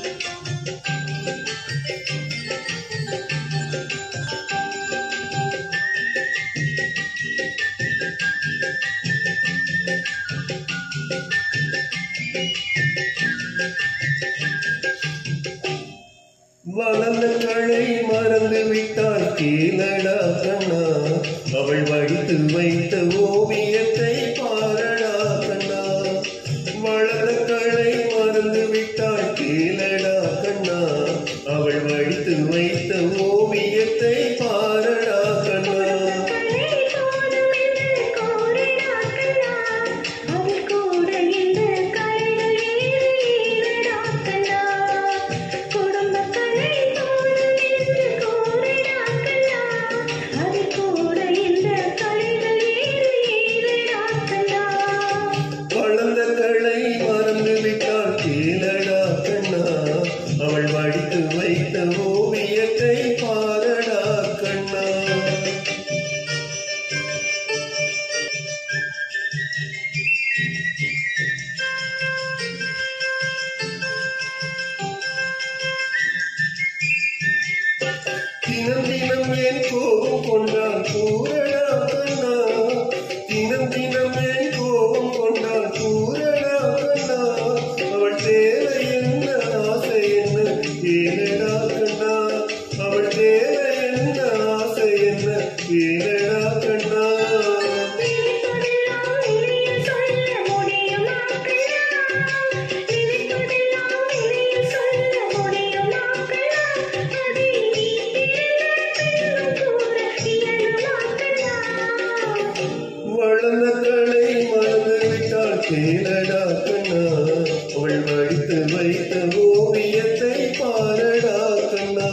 வளர்ந்த களை மறந்து விட்டால் கீழடா கண்ணா அவள் வடித்து வைத்த ஓவியத்தை பாரடா கண்ணா வளர்ந்த களை மறந்து விட்டால் கீழடா கண்ணா அவள் வடித்து வைத்த ஓவியத்தை பாரடா கண்ணா கலை போதும் என்று கோரினாக்கண்ணா அவள் கூட இந்த கலைகள் ஏறிடாக்கண்ணா குடும்ப கலை போதும் என்று கோரினாக்கண்ணா அவள் கூட இந்த கலைகள் ஏறிடாக்கண்ணா வளர்ந்த களை மறந்து விட்டால் கீழடா கண்ணா அவள் வடித்து வைத்த ஓவியத்தை பாரடா கண்ணா தினம் தினம் என் கோபம் கொண்டால் கூறடா கண்ணா தினம் தினம் என் கோபம் கொண்டால் கூறடா கண்ணா அவள் தேவை என்ன ஆசை என்ன ஏனடா கண்ணா அவள் தேவை என்ன ஆசை என்ன ஏனடா கண்ணா நினைப்பதெல்லாம் வெளியில் சொல்ல முடியுமா கண்ணா நினைப்பதெல்லாம் வெளியில் சொல்ல முடியுமா கண்ணா அதை நீ பிறந்த பின்னும் கூற இயலுமா கண்ணா வளர்ந்த களை மறந்து விட்டால் கேளடா கண்ணா அவள் வடித்து வைத்த ஓவியத்தை பாரடா கண்ணா